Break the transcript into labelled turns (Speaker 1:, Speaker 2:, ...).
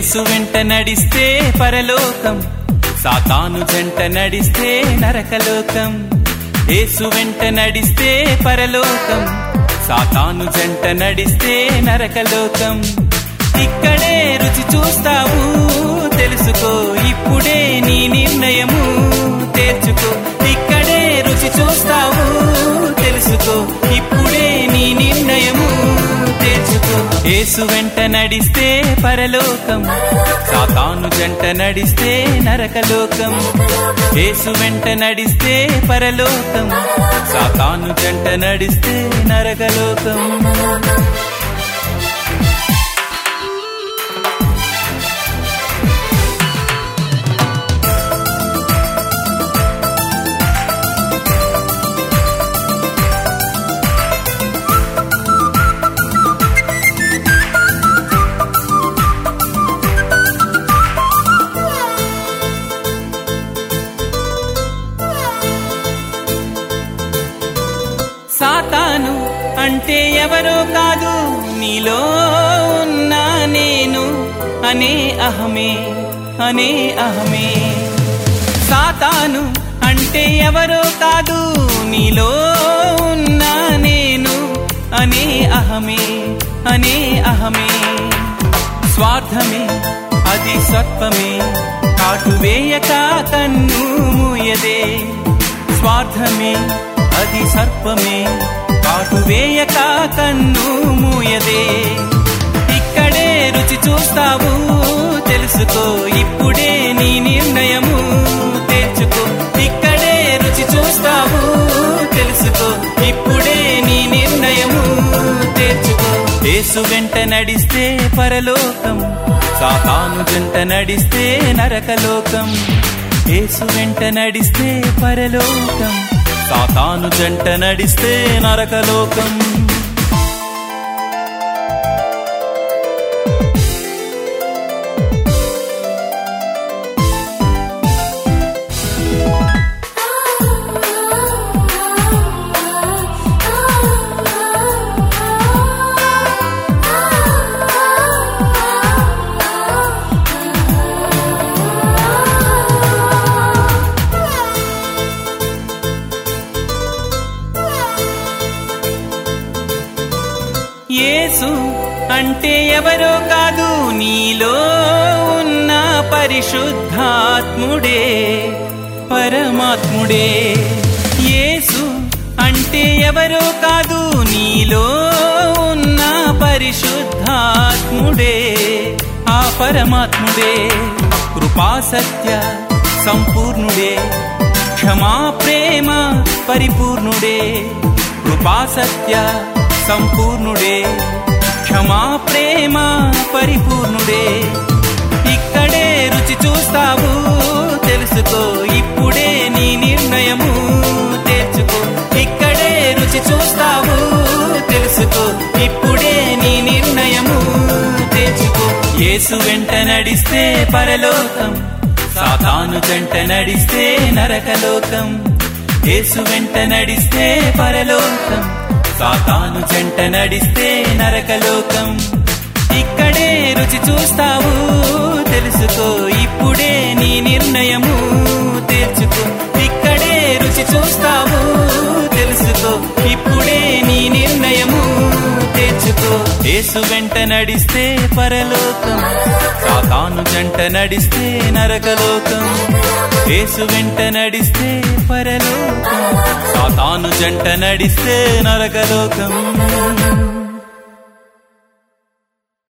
Speaker 1: యేసు వెంట నడిస్తే పరలోకం సాతాను జంట నడిస్తే నరకలోకం యేసు వెంట నడిస్తే పరలోకం సాతాను జంట నడిస్తే నరకలోకం ఇక్కడే రుచి చూస్తావు తెలుసుకో ఇప్పుడే నీ నిర్ణయము తేల్చుకో ఇక్కడే రుచి చూస్తావు తెలుసుకో ఇప్పుడే నీ నిర్ణయము తేల్చుకో యేసు వెంట నడిస్తే పరలోకం సాతాను జంట నడిస్తే నరకలోకం యేసు వెంట నడిస్తే పరలోకం సాతాను జంట నడిస్తే నరకలోకం సాతాను అంటే ఎవరో కాదు నీలో ఉన్నా నేను అనే అహమే అనే అహమే సాతాను అంటే ఎవరో కాదు నీలో ఉన్నా నేను అనే అహమే అనే అహమే స్వార్థమే అది సత్వమే కాటు వేయక కన్ను మూయదే స్వార్థమే అది సర్పమే కాటు వేయక కన్ను మూయదే ఇక్కడే రుచి చూస్తావు తెలుసుకో ఇప్పుడే నీ నిర్ణయము తేల్చుకో ఇక్కడే రుచి చూస్తావు తెలుసుకో ఇప్పుడే నీ నిర్ణయము తేల్చుకో యేసు వెంట నడిస్తే పరలోకం సాతాను జంట నడిస్తే నరకలోకం యేసు వెంట నడిస్తే పరలోకం సాతాను జంట నడిస్తే నరకలోకం యేసు అంటే ఎవరో కాదు నీలో ఉన్న పరిశుద్ధాత్ముడే పరమాత్ముడే యేసు అంటే ఎవరో కాదు నీలో ఉన్న పరిశుద్ధాత్ముడే ఆ పరమాత్ముడే కృపా సత్య సంపూర్ణుడే క్షమా ప్రేమ పరిపూర్ణుడే కృపా సత్య సంపూర్ణుడే క్షమా ప్రేమ పరిపూర్ణుడే ఇక్కడే రుచి చూస్తావు తెలుసుకో ఇప్పుడే నీ నిర్ణయము తేల్చుకో ఇక్కడే రుచి చూస్తావు తెలుసుకో ఇప్పుడే నీ నిర్ణయము తేల్చుకో యేసు వెంట నడిస్తే పరలోకం సాతాను జంట నడిస్తే నరకలోకం యేసు వెంట నడిస్తే పరలోకం సాతాను జంట నడిస్తే నరకలోకం ఇక్కడే రుచి చూస్తావు తెలుసుకో ఇప్పుడే నీ నిర్ణయము తేల్చుకో ఇక్కడే రుచి చూస్తావు తెలుసుకో ఇప్పుడే నీ నిర్ణయము తేల్చుకో యేసు వెంట నడిస్తే పరలోకం సాతాను జంట నడిస్తే నరకలోకం యేసు వెంట నడిస్తే పరలోకం సాతాను జంట నడిస్తే నరకలోకం